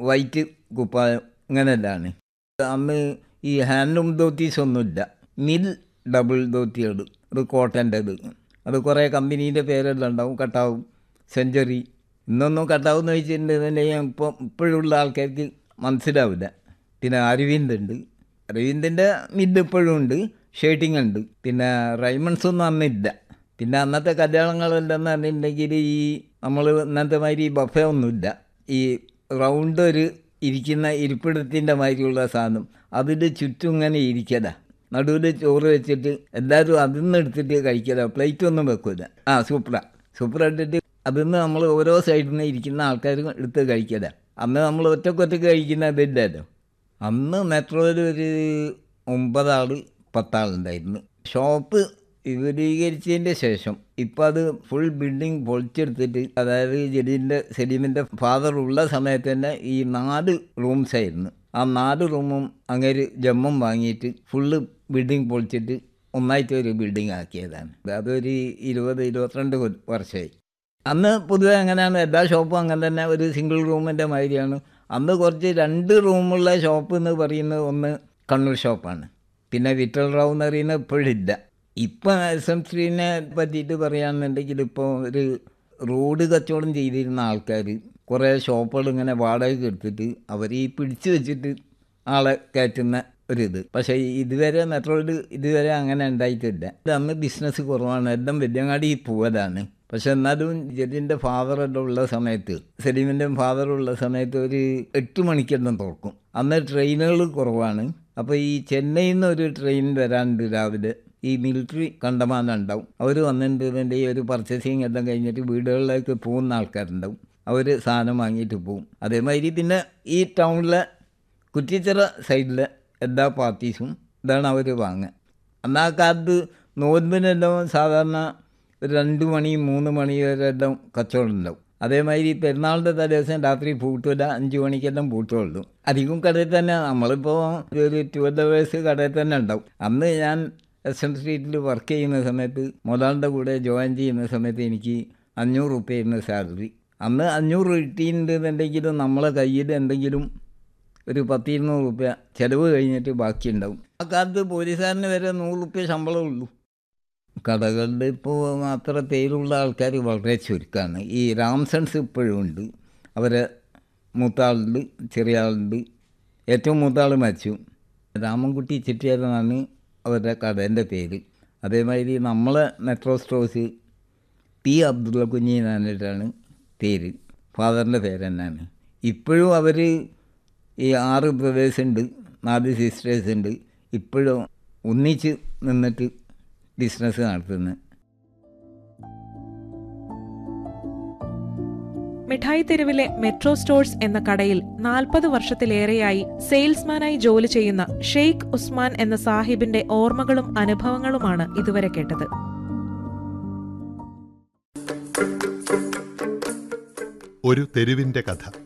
white കുപ്പായം ഇങ്ങനെയല്ലാണ് അന്ന് ഈ ഹാൻഡ്ലൂം ധോത്തീസ് ഒന്നുമില്ല മിൽ ഡബിൾ ധോത്തികൾ അത് കോട്ടൻ്റെത് അത് കുറേ കമ്പനീൻ്റെ പേരെല്ലാം ഉണ്ടാവും കട്ടാവും സെഞ്ചുറി ഇന്നൊന്നും കട്ടാവും എന്ന് വെച്ചിട്ടുണ്ടെന്നുണ്ടെങ്കിൽ ഇപ്പോൾ ഇപ്പോഴുള്ള ആൾക്കാർക്ക് മനസ്സിലാവില്ല പിന്നെ അരവിന്ദ് ഉണ്ട് അരവിന്ദിൻ്റെ മിഡ് ഇപ്പോഴും ഉണ്ട് ഷേട്ടിംഗ് ഉണ്ട് പിന്നെ റൈമൺസ് ഒന്നും അന്നില്ല പിന്നെ അന്നത്തെ കല്യാണങ്ങളെന്തെന്ന് പറഞ്ഞിട്ടുണ്ടെങ്കിൽ ഈ നമ്മൾ ഇന്നത്തെ മാതിരി ബഫേ ഒന്നുമില്ല ഈ റൗണ്ട് ഒരു ഇരിക്കുന്ന ഇരിപ്പിടത്തിൻ്റെ മാതിരിയുള്ള സാധനം അതിൽ ചുറ്റും ഇങ്ങനെ ഇരിക്കല നടുവിൽ ചോറ് വെച്ചിട്ട് എല്ലാവരും അതിൽ നിന്ന് എടുത്തിട്ട് കഴിക്കല പ്ലേറ്റ് ഒന്നും വെക്കില്ല ആ സൂപ്പറ സൂപ്പർ ഇട്ടിട്ട് അതിൽ നിന്ന് നമ്മൾ ഓരോ സൈഡിൽ നിന്ന് ഇരിക്കുന്ന ആൾക്കാർ എടുത്ത് കഴിക്കല അന്ന് നമ്മൾ ഒറ്റക്കൊറ്റക്ക് കഴിക്കുന്ന ഇതില്ലല്ലോ അന്ന് മെട്രോയിൽ ഒരു ഒമ്പതാൾ പത്താളുണ്ടായിരുന്നു ഷോപ്പ് വിപുലീകരിച്ചതിൻ്റെ ശേഷം ഇപ്പം അത് ഫുൾ ബിൽഡിംഗ് പൊളിച്ചെടുത്തിട്ട് അതായത് ജലീലിൻ്റെ സലീമിൻ്റെ ഫാദർ ഉള്ള സമയത്ത് തന്നെ ഈ നാല് റൂംസ് ആയിരുന്നു ആ നാല് റൂമും അങ്ങേര് ജമ്മം വാങ്ങിയിട്ട് ഫുള്ള് ബിൽഡിംഗ് പൊളിച്ചിട്ട് ഒന്നായിട്ട് ഒരു ബിൽഡിംഗ് ആക്കിയതാണ് അതൊരു ഇരുപത് ഇരുപത്തിരണ്ട് കൊ- വർഷമായി അന്ന് പൊതുവെ അങ്ങനെയാണ് എല്ലാ ഷോപ്പും അങ്ങനെ തന്നെ ഒരു സിംഗിൾ റൂമിൻ്റെ മാതിരിയാണ് അന്ന് കുറച്ച് രണ്ട് റൂമുള്ള ഷോപ്പ് എന്ന് പറയുന്നത് ഒന്ന് കണ്ണൂർ ഷോപ്പാണ് പിന്നെ വിറ്റൽ റാവ് എന്ന് പറയുന്നത് ഇപ്പോഴില്ല ഇപ്പം എസ് എം സ്ത്രീനെ പറ്റിയിട്ട് പറയുകയാണെന്നുണ്ടെങ്കിൽ ഇപ്പോൾ ഒരു റോഡ് കച്ചവടം ചെയ്തിരുന്ന ആൾക്കാർ കുറേ ഷോപ്പുകൾ ഇങ്ങനെ വാടകയ്ക്ക് എടുത്തിട്ട് അവർ ഈ പിടിച്ചു വെച്ചിട്ട് ആളെ കയറ്റുന്ന ഒരിത് പക്ഷേ ഇതുവരെ മെട്രോയിൽ ഇതുവരെ അങ്ങനെ ഉണ്ടായിട്ടില്ല ഇത് അന്ന് ബിസിനസ് കുറവാണ് എല്ലാം വെല്ലങ്ങാടി പോവലാണ് പക്ഷെ എന്നാലും ജലിൻ്റെ ഫാദറെല്ലാം ഉള്ള സമയത്ത് സലീമിൻ്റെ ഫാദർ ഉള്ള സമയത്ത് ഒരു എട്ട് മണിക്കെല്ലാം തുറക്കും അന്ന് ട്രെയിനുകൾ കുറവാണ് അപ്പോൾ ഈ ചെന്നൈയിൽ നിന്ന് ഒരു ട്രെയിൻ വരാനുണ്ട് രാവിലെ ഈ മിലിറ്ററി കണ്ടമാനം ഉണ്ടാവും അവർ വന്നിട്ടുണ്ടെങ്കിൽ ഒരു പർച്ചേസിങ് എല്ലാം കഴിഞ്ഞിട്ട് വീടുകളിലേക്ക് പോകുന്ന ആൾക്കാരുണ്ടാവും അവർ സാധനം വാങ്ങിയിട്ട് പോകും അതേമാതിരി പിന്നെ ഈ ടൗണിലെ കുറ്റിച്ചിറ സൈഡിലെ എല്ലാ പാർട്ടീസും ഇതാണ് അവർ വാങ്ങുക അന്ന് ആ കാലത്ത് നോൻപിനെല്ലാം സാധാരണ ഒരു രണ്ട് മണി മൂന്ന് മണി വരെ എല്ലാം കച്ചവടം ഉണ്ടാവും അതേമാതിരി പെരുന്നാളിൻ്റെ തലേദിവസം രാത്രി പൂട്ടില്ല അഞ്ച് മണിക്കെല്ലാം പൂട്ടുള്ളൂ അധികം കടയിൽ തന്നെ നമ്മളിപ്പോൾ ഒരു ട്വൽവ് അവേഴ്സ് കടയിൽ തന്നെ ഉണ്ടാവും അന്ന് ഞാൻ എസ് എം സ്ട്രീറ്റിൽ വർക്ക് ചെയ്യുന്ന സമയത്ത് മുതലാളിൻ്റെ കൂടെ ജോയിൻ ചെയ്യുന്ന സമയത്ത് എനിക്ക് അഞ്ഞൂറ് റുപ്യായിരുന്നു സാലറി അന്ന് അഞ്ഞൂറ് കിട്ടിയിട്ടുണ്ടെന്നുണ്ടെങ്കിലും നമ്മളെ കയ്യിൽ എന്തെങ്കിലും ഒരു പത്തിരുന്നൂറ് റുപ്യ ചിലവ് കഴിഞ്ഞിട്ട് ബാക്കിയുണ്ടാവും ആ കാലത്ത് പോലീസുകാരന് വരെ നൂറ് റുപ്യ ശമ്പളം ഉള്ളൂ കടകളിൽ ഇപ്പോൾ അത്ര പേരുള്ള ആൾക്കാർ വളരെ ചുരുക്കമാണ് ഈ രാംസൺസ് ഇപ്പോഴും ഉണ്ട് അവരെ മൂത്ത ആളുണ്ട് ചെറിയ ആളുണ്ട് ഏറ്റവും മൂത്ത ആൾ മരിച്ചു രാമൻകുട്ടി ചെട്ടിയാരെന്നാണ് അവരുടെ കടേൻ്റെ പേര് അതേമാതിരി നമ്മളെ മെട്രോ സ്റ്റോഴ്സ് പി അബ്ദുള്ള കുഞ്ഞി എന്നിട്ടാണ് പേര് ഫാദറിൻ്റെ പേര് തന്നെയാണ് ഇപ്പോഴും അവർ ഈ ആറ് ബ്രദേഴ്സ് ഉണ്ട് നാല് സിസ്റ്റേഴ്സ് ഉണ്ട് ഇപ്പോഴും ഒന്നിച്ച് നിന്നിട്ട് ബിസിനസ് നടത്തുന്നത് മിഠായി തെരുവിലെ മെട്രോ സ്റ്റോഴ്സ് എന്ന കടയിൽ നാൽപ്പത് വർഷത്തിലേറെയായി സെയിൽസ്മാനായി ജോലി ചെയ്യുന്ന ഷെയ്ഖ് ഉസ്മാൻ എന്ന സാഹിബിന്റെ ഓർമ്മകളും അനുഭവങ്ങളുമാണ് ഇതുവരെ കേട്ടത് ഒരു തെരുവിന്റെ കഥ